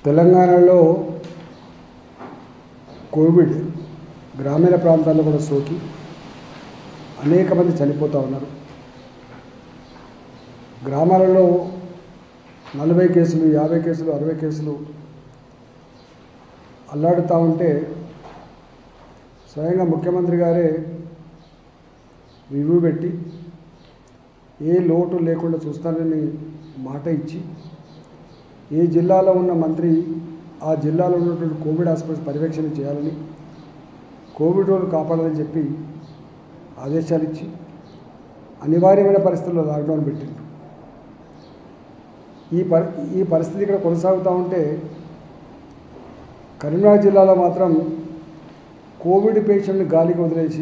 తెలంగాణలో కోవిడ్ గ్రామీణ ప్రాంతాల్లో కూడా సోకి అనేక మంది చనిపోతూ ఉన్నారు గ్రామాలలో నలభై కేసులు యాభై కేసులు అరవై కేసులు అల్లాడుతూ ఉంటే స్వయంగా ముఖ్యమంత్రి గారే రివ్యూ పెట్టి ఏ లోటు లేకుండా చూస్తానని మాట ఇచ్చి ఏ జిల్లాలో ఉన్న మంత్రి ఆ జిల్లాలో ఉన్నటువంటి కోవిడ్ హాస్పిటల్స్ పర్యవేక్షణ చేయాలని కోవిడ్ రోజు కాపాడాలని చెప్పి ఆదేశాలు ఇచ్చి అనివార్యమైన పరిస్థితుల్లో లాక్డౌన్ పెట్టిండు ఈ పరి ఈ పరిస్థితి ఇక్కడ కొనసాగుతూ ఉంటే కరీంనగర్ జిల్లాలో మాత్రం కోవిడ్ పేషెంట్ని గాలికి వదిలేసి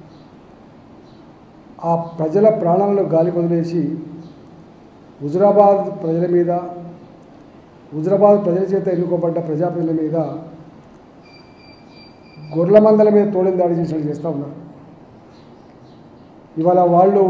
ఆ ప్రజల ప్రాణాలను గాలికి వదిలేసి హుజురాబాద్ ప్రజల మీద హుజురాబాద్ ప్రజల చేత ఎన్నుకోబడ్డ ప్రజాప్రతినిధుల మీద గొర్రెల మందల మీద తోడిన దాడి చేసినట్టు చేస్తూ ఉన్నారు ఇవాళ వాళ్ళు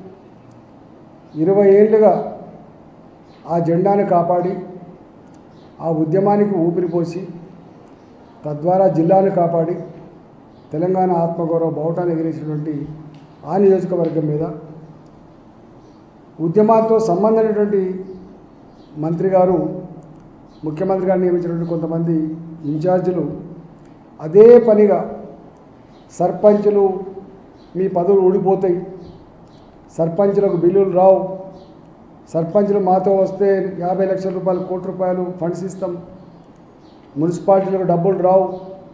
ఇరవై ఏళ్ళుగా ఆ జెండాను కాపాడి ఆ ఉద్యమానికి ఊపిరిపోసి తద్వారా జిల్లాను కాపాడి తెలంగాణ ఆత్మగౌరవ బావుటాన్ని ఎగిరేసినటువంటి ఆ నియోజకవర్గం మీద ఉద్యమాలతో సంబంధమైనటువంటి మంత్రి గారు ముఖ్యమంత్రి గారు నియమించినటువంటి కొంతమంది ఇన్ఛార్జీలు అదే పనిగా సర్పంచులు మీ పదవులు ఊడిపోతాయి సర్పంచులకు బిల్లులు రావు సర్పంచులు మాతో వస్తే యాభై లక్షల రూపాయలు కోటి రూపాయలు ఫండ్స్ ఇస్తాం మున్సిపాలిటీలకు డబ్బులు రావు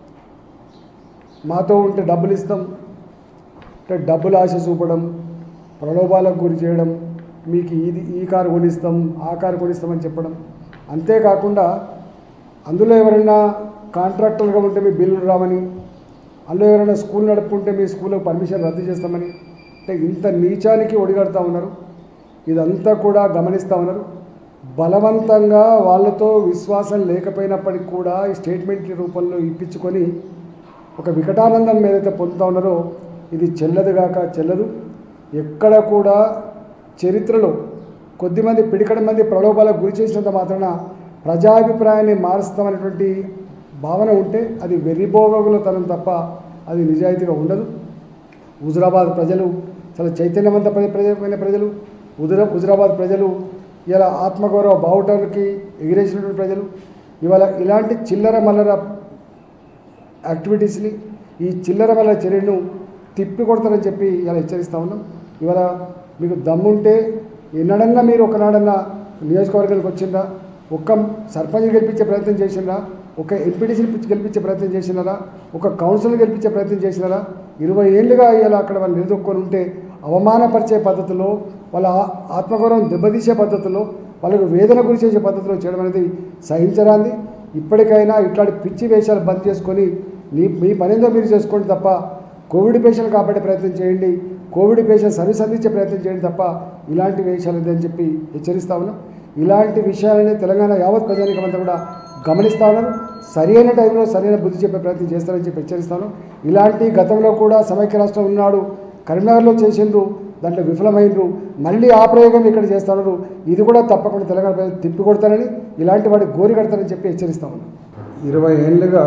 మాతో ఉంటే డబ్బులు ఇస్తాం అంటే డబ్బులు ఆశ చూపడం ప్రలోభాలకు గురి చేయడం మీకు ఇది ఈ కారు కొనిస్తాం ఆ కారు కొనిస్తామని చెప్పడం అంతేకాకుండా అందులో ఎవరైనా కాంట్రాక్టర్గా ఉంటే మీ బిల్లులు రావని అందులో ఎవరైనా స్కూల్ నడుపుకుంటే మీ స్కూల్లో పర్మిషన్ రద్దు చేస్తామని అంటే ఇంత నీచానికి ఒడిగడుతూ ఉన్నారు ఇదంతా కూడా గమనిస్తూ ఉన్నారు బలవంతంగా వాళ్ళతో విశ్వాసం లేకపోయినప్పటికీ కూడా ఈ స్టేట్మెంట్ రూపంలో ఇప్పించుకొని ఒక వికటానందం ఏదైతే పొందుతూ ఉన్నారో ఇది చెల్లదుగాక చెల్లదు ఎక్కడ కూడా చరిత్రలో కొద్దిమంది పిడికడ మంది ప్రలోభాలకు గురి చేసినంత మాత్రాన ప్రజాభిప్రాయాన్ని మారుస్తామనేటువంటి భావన ఉంటే అది వెర్రిబోగగులతనం తప్ప అది నిజాయితీగా ఉండదు హుజురాబాద్ ప్రజలు చాలా చైతన్యవంత ప్రజ ప్రజమైన ప్రజలు హుజురా హుజురాబాద్ ప్రజలు ఇలా ఆత్మగౌరవ బావుటానికి ఎగిరేసినటువంటి ప్రజలు ఇవాళ ఇలాంటి చిల్లర మల్లర యాక్టివిటీస్ని ఈ చిల్లర వల్ల చర్యను తిప్పి కొడతారని చెప్పి ఇలా హెచ్చరిస్తా ఉన్నాం ఇవాళ మీకు దమ్ముంటే ఎన్నడన్నా మీరు ఒకనాడన్నా నియోజకవర్గానికి వచ్చిందా ఒక్క సర్పంచ్ గెలిపించే ప్రయత్నం చేసిందా ఒక ఎంపీటీసీని గెలిపించే ప్రయత్నం చేసినారా ఒక కౌన్సిల్ గెలిపించే ప్రయత్నం చేసినారా ఇరవై ఏళ్ళుగా ఇలా అక్కడ వాళ్ళు నిలదొక్కొని ఉంటే అవమానపరిచే పద్ధతిలో వాళ్ళ ఆ- ఆత్మగౌరవం దెబ్బతీసే పద్ధతిలో వాళ్ళకు వేదన గురి చేసే పద్ధతిలో చేయడం అనేది సహించరాంది ఇప్పటికైనా ఇట్లాంటి పిచ్చి వేషాలు బంద్ చేసుకొని మీ మీ పనేందో మీరు చేసుకోండి తప్ప కోవిడ్ పేషెంట్ కాపాడే ప్రయత్నం చేయండి కోవిడ్ పేషెంట్ సర్వీస్ అందించే ప్రయత్నం చేయండి తప్ప ఇలాంటి వేషాలు ఇదని చెప్పి హెచ్చరిస్తా ఉన్నాం ఇలాంటి విషయాలని తెలంగాణ యావత్ ప్రజానికమంతా కూడా గమనిస్తా ఉన్నారు సరైన టైంలో సరైన బుద్ధి చెప్పే ప్రయత్నం చేస్తారని చెప్పి హెచ్చరిస్తాను ఇలాంటి గతంలో కూడా సమైక్య రాష్ట్రం ఉన్నాడు కరీంనగర్లో చేసిండ్రు దాంట్లో విఫలమైనరు మళ్ళీ ఆ ప్రయోగం ఇక్కడ చేస్తున్నారు ఇది కూడా తప్పకుండా తెలంగాణ ప్రజలు తిప్పి కొడతారని ఇలాంటి వాడి గోరి కడతారని చెప్పి హెచ్చరిస్తా ఉన్నాను ఇరవై ఏళ్ళుగా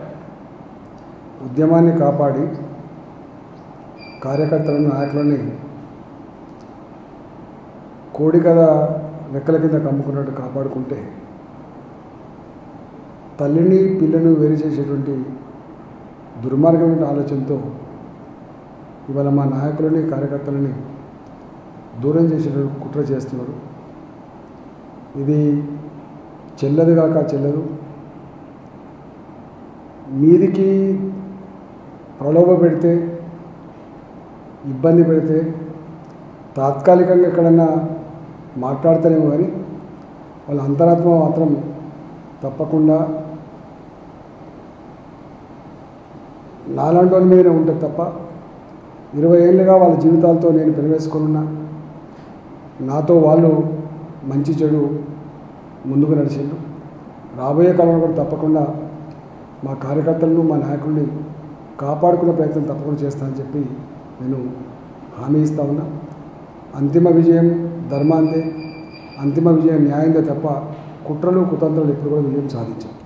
ఉద్యమాన్ని కాపాడి కార్యకర్తలను నాయకులని కోడి కథ రెక్కల కింద కమ్ముకున్నట్టు కాపాడుకుంటే తల్లిని పిల్లను వేరు చేసేటువంటి దుర్మార్గమైన ఆలోచనతో ఇవాళ మా నాయకులని కార్యకర్తలని దూరం చేసేటువంటి కుట్ర చేస్తున్నారు ఇది చెల్లదు కాక చెల్లదు మీదికి ప్రలోభ పెడితే ఇబ్బంది పెడితే తాత్కాలికంగా ఎక్కడన్నా మాట్లాడతారేమో కానీ వాళ్ళ అంతరాత్మ మాత్రం తప్పకుండా నాలాంటి వాళ్ళ మీదనే ఉంటుంది తప్ప ఇరవై ఏళ్ళుగా వాళ్ళ జీవితాలతో నేను పెనవేసుకొని ఉన్నా నాతో వాళ్ళు మంచి చెడు ముందుకు నడిచిండు రాబోయే కాలంలో కూడా తప్పకుండా మా కార్యకర్తలను మా నాయకుల్ని కాపాడుకునే ప్రయత్నం తప్పకుండా చేస్తానని చెప్పి నేను హామీ ఇస్తా ఉన్నా అంతిమ విజయం ధర్మాందే అంతిమ విజయం న్యాయందే తప్ప కుట్రలు కుతంత్రాలు ఎప్పుడు కూడా విజయం సాధించాం